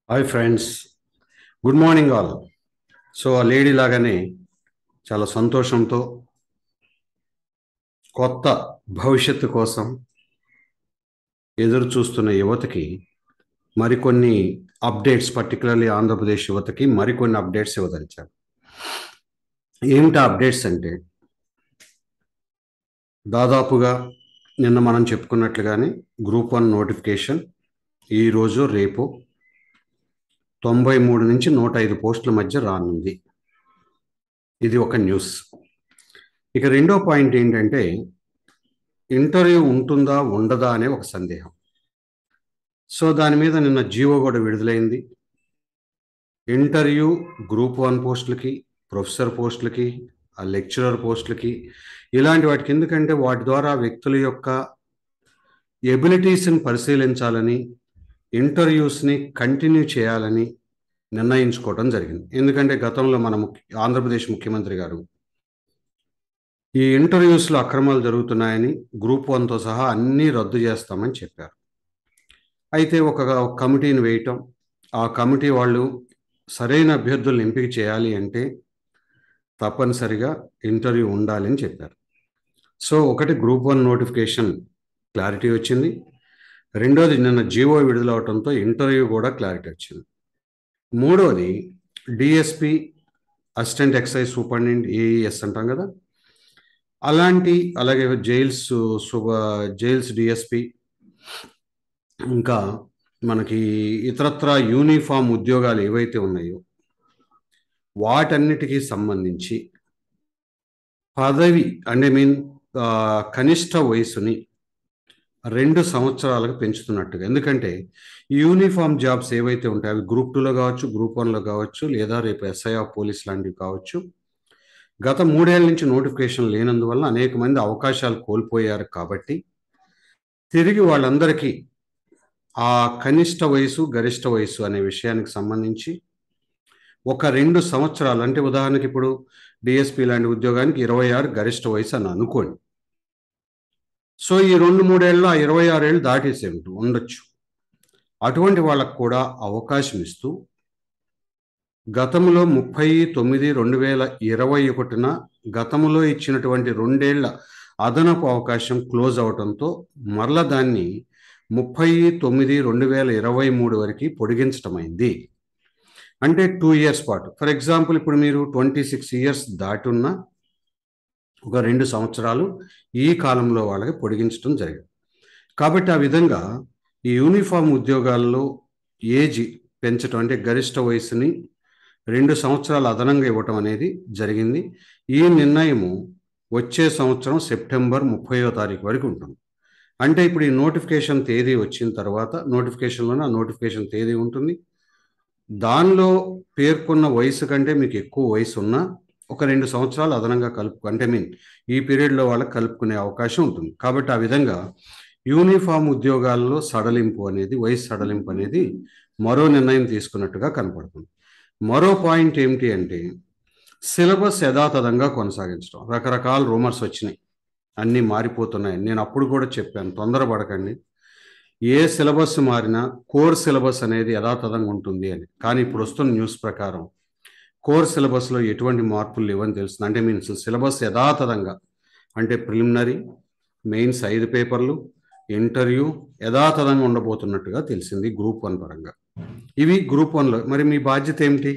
hi friends good morning all so ఆ lady లాగానే చాలా సంతోషంతో కొత్త భవిష్యత్తు కోసం ఎదురు చూస్తున్న యువతకి మరికొన్ని అప్డేట్స్ పర్టికులర్లీ ఆంధ్రప్రదేశ్ యువతకి మరికొన్ని అప్డేట్స్ ఇవ్వదలిచారు ఏమిటి అప్డేట్స్ అంటే దాదాపుగా నిన్న మనం చెప్పుకున్నట్లుగానే గ్రూప్ వన్ నోటిఫికేషన్ ఈరోజు రేపు తొంభై మూడు నుంచి నూట ఐదు పోస్టుల మధ్య రానుంది ఇది ఒక న్యూస్ ఇక రెండో పాయింట్ ఏంటంటే ఇంటర్వ్యూ ఉంటుందా ఉండదా అనే ఒక సందేహం సో దాని మీద నిన్న జీవో కూడా విడుదలైంది ఇంటర్వ్యూ గ్రూప్ వన్ పోస్టులకి ప్రొఫెసర్ పోస్టులకి ఆ లెక్చరర్ పోస్టులకి ఇలాంటి వాటికి ఎందుకంటే వాటి ద్వారా వ్యక్తుల యొక్క ఎబిలిటీస్ని పరిశీలించాలని ఇంటర్వ్యూస్ని కంటిన్యూ చేయాలని నిర్ణయించుకోవడం జరిగింది ఎందుకంటే గతంలో మన ముఖ్య ఆంధ్రప్రదేశ్ ముఖ్యమంత్రి గారు ఈ ఇంటర్వ్యూస్లో అక్రమాలు జరుగుతున్నాయని గ్రూప్ వన్తో సహా అన్నీ రద్దు చేస్తామని చెప్పారు అయితే ఒక ఒక కమిటీని వేయటం ఆ కమిటీ వాళ్ళు సరైన అభ్యర్థులను ఎంపిక చేయాలి అంటే తప్పనిసరిగా ఇంటర్వ్యూ ఉండాలి అని చెప్పారు సో ఒకటి గ్రూప్ వన్ నోటిఫికేషన్ క్లారిటీ వచ్చింది రెండోది నిన్న జీవో విడుదలవడంతో ఇంటర్వ్యూ కూడా క్లారిటీ వచ్చింది మూడోది DSP assistant excise superintendent AES అంటాం కదా అలాంటి అలాగే జైల్స్ సూప జైల్స్ డిఎస్పి ఇంకా మనకి ఇతరత్ర యూనిఫామ్ ఉద్యోగాలు ఏవైతే ఉన్నాయో వాటన్నిటికీ సంబంధించి పదవి అంటే మీన్ కనిష్ట వయసుని రెండు సంవత్సరాలకు పెంచుతున్నట్టుగా ఎందుకంటే యూనిఫామ్ జాబ్స్ ఏవైతే ఉంటాయో అవి గ్రూప్ టూలో కావచ్చు గ్రూప్ వన్లో కావచ్చు లేదా రేపు ఎస్ఐఆర్ పోలీస్ లాంటివి కావచ్చు గత మూడేళ్ల నుంచి నోటిఫికేషన్ లేనందువల్ల అనేక మంది అవకాశాలు కోల్పోయారు కాబట్టి తిరిగి వాళ్ళందరికీ ఆ కనిష్ట వయసు గరిష్ట వయసు అనే విషయానికి సంబంధించి ఒక రెండు సంవత్సరాలు అంటే ఉదాహరణకి ఇప్పుడు డిఎస్పి లాంటి ఉద్యోగానికి ఇరవై ఆరు గరిష్ట వయసు అని అనుకోండి సో ఈ రెండు మూడేళ్ళు ఆ ఇరవై ఆరేళ్ళు దాటేసే ఉండొచ్చు అటువంటి వాళ్ళకు కూడా అవకాశం ఇస్తూ గతంలో ముప్పై తొమ్మిది రెండు వేల ఇరవై ఒకటిన గతంలో ఇచ్చినటువంటి రెండేళ్ల అదనపు అవకాశం క్లోజ్ అవడంతో మరల దాన్ని ముప్పై తొమ్మిది రెండు వేల ఇరవై మూడు వరకు పొడిగించటమైంది అంటే టూ ఇయర్స్ పాటు ఫర్ ఎగ్జాంపుల్ ఇప్పుడు మీరు ట్వంటీ సిక్స్ ఇయర్స్ దాటున్న ఒక రెండు సంవత్సరాలు ఈ కాలంలో వాళ్ళకి పొడిగించడం జరిగింది కాబట్టి ఆ విధంగా ఈ యూనిఫామ్ ఉద్యోగాల్లో ఏజ్ పెంచడం అంటే గరిష్ట వయసుని రెండు సంవత్సరాలు అదనంగా ఇవ్వటం అనేది జరిగింది ఈ నిర్ణయము వచ్చే సంవత్సరం సెప్టెంబర్ ముప్పయో తారీఖు వరకు ఉంటుంది అంటే ఇప్పుడు ఈ నోటిఫికేషన్ తేదీ వచ్చిన తర్వాత నోటిఫికేషన్లోనే ఆ నోటిఫికేషన్ తేదీ ఉంటుంది దానిలో పేర్కొన్న వయసు కంటే మీకు ఎక్కువ వయసు ఉన్నా ఒక రెండు సంవత్సరాలు అదనంగా కలుపు అంటే మీన్ ఈ పీరియడ్లో వాళ్ళకి కలుపుకునే అవకాశం ఉంటుంది కాబట్టి ఆ విధంగా యూనిఫామ్ ఉద్యోగాల్లో సడలింపు అనేది వయసు సడలింపు అనేది మరో నిర్ణయం తీసుకున్నట్టుగా కనపడుతుంది మరో పాయింట్ ఏమిటి అంటే సిలబస్ యథాతథంగా కొనసాగించడం రకరకాల రూమర్స్ వచ్చినాయి అన్నీ మారిపోతున్నాయి నేను అప్పుడు కూడా చెప్పాను తొందరపడకండి ఏ సిలబస్ మారినా కోర్ సిలబస్ అనేది యథాతథంగా ఉంటుంది అని కానీ ఇప్పుడు వస్తున్న న్యూస్ ప్రకారం కోర్ సిలబస్లో ఎటువంటి మార్పులు లేవని తెలుస్తుంది అంటే మీన్స్ సిలబస్ యథాతథంగా అంటే ప్రిలిమినరీ మెయిన్స్ ఐదు పేపర్లు ఇంటర్వ్యూ యథాతథంగా ఉండబోతున్నట్టుగా తెలిసింది గ్రూప్ వన్ పరంగా ఇవి గ్రూప్ వన్లో మరి మీ బాధ్యత ఏమిటి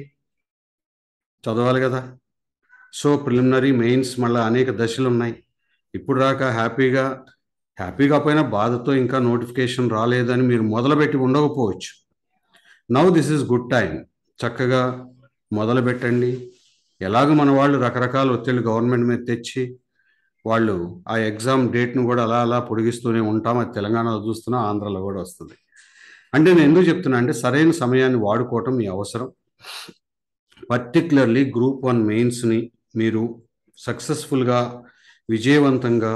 చదవాలి కదా సో ప్రిలిమినరీ మెయిన్స్ మళ్ళీ అనేక దశలు ఉన్నాయి ఇప్పుడు రాక హ్యాపీగా హ్యాపీగా పోయినా బాధతో ఇంకా నోటిఫికేషన్ రాలేదని మీరు మొదలుపెట్టి ఉండకపోవచ్చు now this is good time చక్కగా మొదలు పెట్టండి ఎలాగ మన వాళ్ళు రకరకాల ఒత్తిళ్ళు గవర్నమెంట్ మీద తెచ్చి వాళ్ళు ఆ ఎగ్జామ్ డేట్ను కూడా అలా అలా పొడిగిస్తూనే ఉంటాం అది తెలంగాణలో చూస్తున్నా ఆంధ్రలో కూడా వస్తుంది అంటే నేను ఎందుకు చెప్తున్నా అంటే సరైన సమయాన్ని వాడుకోవటం మీ అవసరం పర్టికులర్లీ గ్రూప్ వన్ మెయిన్స్ని మీరు సక్సెస్ఫుల్గా విజయవంతంగా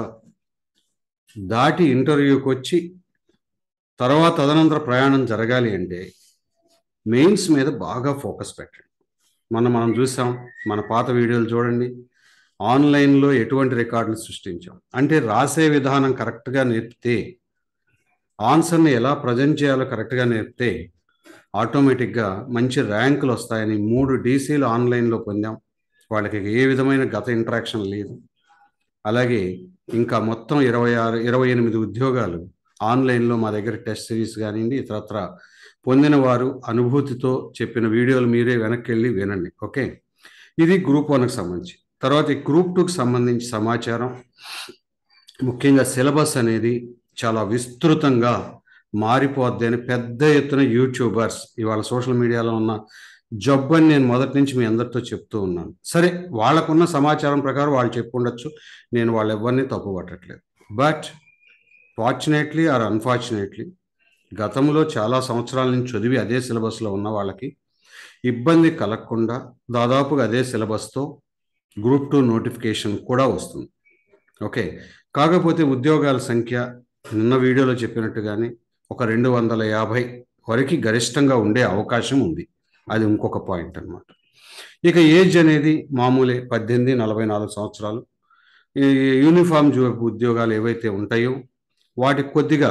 దాటి ఇంటర్వ్యూకి వచ్చి తర్వాత తదనంతర ప్రయాణం జరగాలి అంటే మెయిన్స్ మీద బాగా ఫోకస్ పెట్టండి మనం మనం చూసాం మన పాత వీడియోలు చూడండి ఆన్లైన్లో ఎటువంటి రికార్డులు సృష్టించాం అంటే రాసే విధానం కరెక్ట్గా నేర్పితే ఆన్సర్ని ఎలా ప్రజెంట్ చేయాలో కరెక్ట్గా నేర్పితే ఆటోమేటిక్గా మంచి ర్యాంకులు వస్తాయని మూడు డీసీలు ఆన్లైన్లో పొందాం వాళ్ళకి ఏ విధమైన గత ఇంటరాక్షన్ లేదు అలాగే ఇంకా మొత్తం ఇరవై ఆరు ఇరవై ఎనిమిది ఉద్యోగాలు ఆన్లైన్లో మా దగ్గర టెస్ట్ సిరీస్ కానివ్వండి ఇతరత్ర పొందిన వారు అనుభూతితో చెప్పిన వీడియోలు మీరే వెనక్కి వెళ్ళి వినండి ఓకే ఇది గ్రూప్ వన్కి సంబంధించి తర్వాత ఈ గ్రూప్ టూకి సంబంధించి సమాచారం ముఖ్యంగా సిలబస్ అనేది చాలా విస్తృతంగా మారిపోద్ది అని పెద్ద ఎత్తున యూట్యూబర్స్ ఇవాళ సోషల్ మీడియాలో ఉన్న జబ్బు అని నేను మొదటి నుంచి మీ అందరితో చెప్తూ ఉన్నాను సరే వాళ్ళకున్న సమాచారం ప్రకారం వాళ్ళు చెప్పుండొచ్చు నేను వాళ్ళు ఎవరిని తప్పు పట్టట్లేదు బట్ ఫార్చునేట్లీ ఆర్ అన్ఫార్చునేట్లీ గతంలో చాలా సంవత్సరాల నుంచి చదివి అదే సిలబస్లో ఉన్న వాళ్ళకి ఇబ్బంది కలగకుండా దాదాపుగా అదే సిలబస్తో గ్రూప్ టూ నోటిఫికేషన్ కూడా వస్తుంది ఓకే కాకపోతే ఉద్యోగాల సంఖ్య నిన్న వీడియోలో చెప్పినట్టుగానే ఒక రెండు వందల యాభై వరకు గరిష్టంగా ఉండే అవకాశం ఉంది అది ఇంకొక పాయింట్ అనమాట ఇక ఏజ్ అనేది మామూలే పద్దెనిమిది నలభై నాలుగు సంవత్సరాలు ఈ యూనిఫామ్ ఉద్యోగాలు ఏవైతే ఉంటాయో వాటికి కొద్దిగా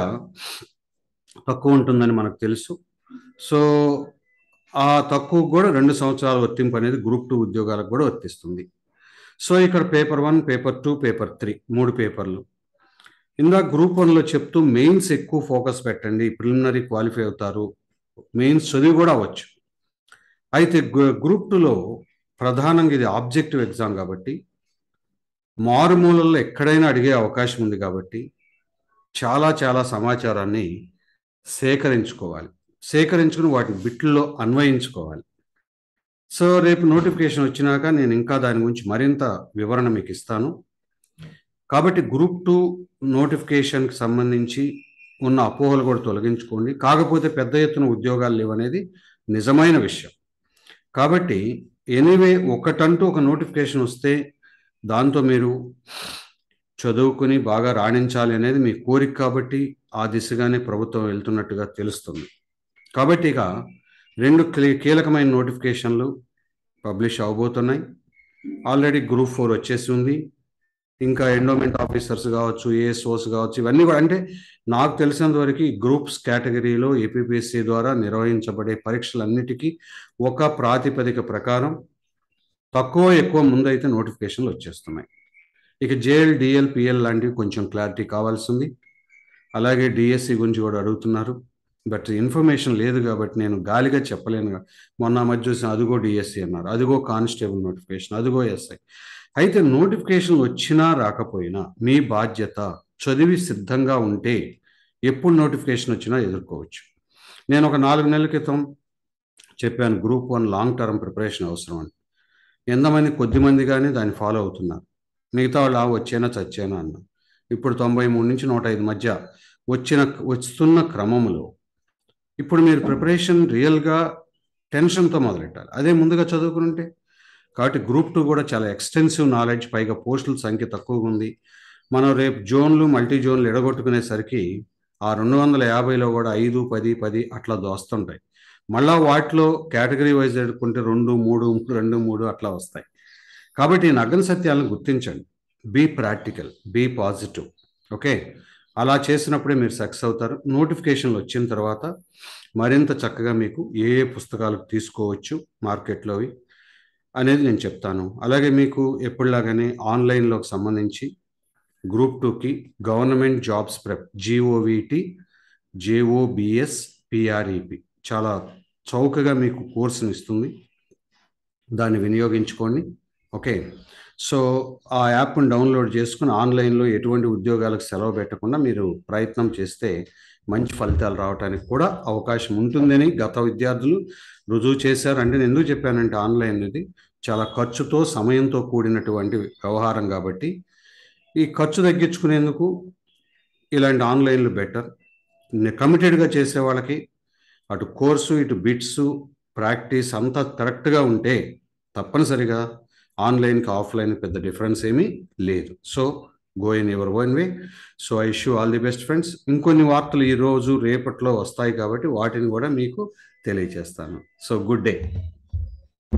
తక్కువ ఉంటుందని మనకు తెలుసు సో ఆ తక్కువ కూడా రెండు సంవత్సరాల వర్తింపు అనేది గ్రూప్ టూ ఉద్యోగాలకు కూడా వర్తిస్తుంది సో ఇక్కడ paper one paper two paper three మూడు పేపర్లు ఇందా గ్రూప్ వన్లో చెప్తూ మెయిన్స్ ఎక్కువ ఫోకస్ పెట్టండి ప్రిలిమినరీ క్వాలిఫై అవుతారు మెయిన్స్ చదివి కూడా అవ్వచ్చు అయితే గ్రూప్ టూలో ప్రధానంగా ఇది ఆబ్జెక్టివ్ ఎగ్జామ్ కాబట్టి మారుమూలల్లో ఎక్కడైనా అడిగే అవకాశం ఉంది కాబట్టి చాలా చాలా సమాచారాన్ని సేకరించుకోవాలి సేకరించుకుని వాటిని బిట్లలో అన్వయించుకోవాలి సో రేపు నోటిఫికేషన్ వచ్చినాక నేను ఇంకా దాని గురించి మరింత వివరణ మీకు ఇస్తాను కాబట్టి గ్రూప్ టూ నోటిఫికేషన్కి సంబంధించి ఉన్న అపోహలు కూడా తొలగించుకోండి కాకపోతే పెద్ద ఎత్తున ఉద్యోగాలు లేవనేది నిజమైన విషయం కాబట్టి ఎనీవే ఒకటంటూ ఒక నోటిఫికేషన్ వస్తే దాంతో మీరు చదువుకుని బాగా రాణించాలి అనేది మీ కోరిక కాబట్టి ఆ దిశగానే ప్రభుత్వం వెళ్తున్నట్టుగా తెలుస్తుంది కాబట్టి ఇక రెండు కీలకమైన నోటిఫికేషన్లు పబ్లిష్ అవబోతున్నాయి ఆల్రెడీ గ్రూప్ ఫోర్ వచ్చేసి ఉంది ఇంకా ఎండోమెంట్ ఆఫీసర్స్ కావచ్చు ఏఎస్ఓస్ కావచ్చు ఇవన్నీ కూడా అంటే నాకు తెలిసినంత వరకు గ్రూప్స్ కేటగిరీలో ఏపీపీఎస్సీ ద్వారా నిర్వహించబడే పరీక్షలన్నిటికీ ఒక ప్రాతిపదిక ప్రకారం తక్కువ ఎక్కువ ముందైతే నోటిఫికేషన్లు వచ్చేస్తున్నాయి ఇక జేఎల్ డిఎల్ పిఎల్ లాంటివి కొంచెం క్లారిటీ కావాల్సింది అలాగే డిఎస్సి గురించి కూడా అడుగుతున్నారు బట్ ఇన్ఫర్మేషన్ లేదు కాబట్టి నేను గాలిగా చెప్పలేను మొన్న మధ్య చూసిన అదిగో డిఎస్సి అన్నారు అదిగో కానిస్టేబుల్ నోటిఫికేషన్ అదిగో ఎస్ఐ అయితే నోటిఫికేషన్ వచ్చినా రాకపోయినా మీ బాధ్యత చదివి సిద్ధంగా ఉంటే ఎప్పుడు నోటిఫికేషన్ వచ్చినా ఎదుర్కోవచ్చు నేను ఒక నాలుగు నెలల క్రితం చెప్పాను group one long term preparation అవసరం అని ఎంతమంది కొద్ది మంది కానీ దాన్ని ఫాలో అవుతున్నారు మిగతా వాళ్ళు ఆ వచ్చేనా చచ్చేనా అన్న ఇప్పుడు తొంభై మూడు నుంచి నూట ఐదు మధ్య వచ్చిన వస్తున్న క్రమంలో ఇప్పుడు మీరు ప్రిపరేషన్ రియల్గా టెన్షన్తో మొదలెట్టాలి అదే ముందుగా చదువుకుంటే కాబట్టి గ్రూప్ టూ కూడా చాలా ఎక్స్టెన్సివ్ నాలెడ్జ్ పైగా పోస్టుల సంఖ్య తక్కువగా ఉంది మనం రేపు జోన్లు మల్టీ జోన్లు ఎడగొట్టుకునేసరికి ఆ రెండు వందల యాభైలో కూడా ఐదు పది పది అట్లా దోస్తుంటాయి మళ్ళా వాటిలో కేటగిరీ వైజ్ ఎడుకుంటే రెండు మూడు రెండు మూడు అట్లా వస్తాయి కాబట్టి ఈ నగ్న సత్యాలను గుర్తించండి be practical be positive okay అలా చేసినప్పుడే మీరు సక్సెస్ అవుతారు నోటిఫికేషన్లు వచ్చిన తర్వాత మరింత చక్కగా మీకు ఏ ఏ పుస్తకాలు తీసుకోవచ్చు మార్కెట్లోవి అనేది నేను చెప్తాను అలాగే మీకు ఎప్పుడులాగానే ఆన్లైన్లోకి సంబంధించి గ్రూప్ టూకి government jobs prep GOVT JOBS PREP చాలా చౌకగా మీకు కోర్సును ఇస్తుంది దాన్ని వినియోగించుకోండి ఓకే సో ఆ యాప్ను డౌన్లోడ్ చేసుకుని ఆన్లైన్లో ఎటువంటి ఉద్యోగాలకు సెలవు పెట్టకుండా మీరు ప్రయత్నం చేస్తే మంచి ఫలితాలు రావడానికి కూడా అవకాశం ఉంటుందని గత విద్యార్థులు రుజువు చేశారు అంటే నేను ఎందుకు చెప్పానంటే ఆన్లైన్ ఇది చాలా ఖర్చుతో సమయంతో కూడినటువంటి వ్యవహారం కాబట్టి ఈ ఖర్చు తగ్గించుకునేందుకు ఇలాంటి ఆన్లైన్లు బెటర్ కమిటెడ్గా చేసే వాళ్ళకి అటు కోర్సు ఇటు బిట్స్ ప్రాక్టీస్ అంతా కరెక్ట్గా ఉంటే తప్పనిసరిగా ఆన్లైన్కి ఆఫ్లైన్ పెద్ద డిఫరెన్స్ ఏమీ లేదు so go in your own way so I wish you all the best friends ఇంకొన్ని వార్తలు ఈరోజు రేపట్లో వస్తాయి కాబట్టి వాటిని కూడా మీకు తెలియజేస్తాను సో గుడ్ డే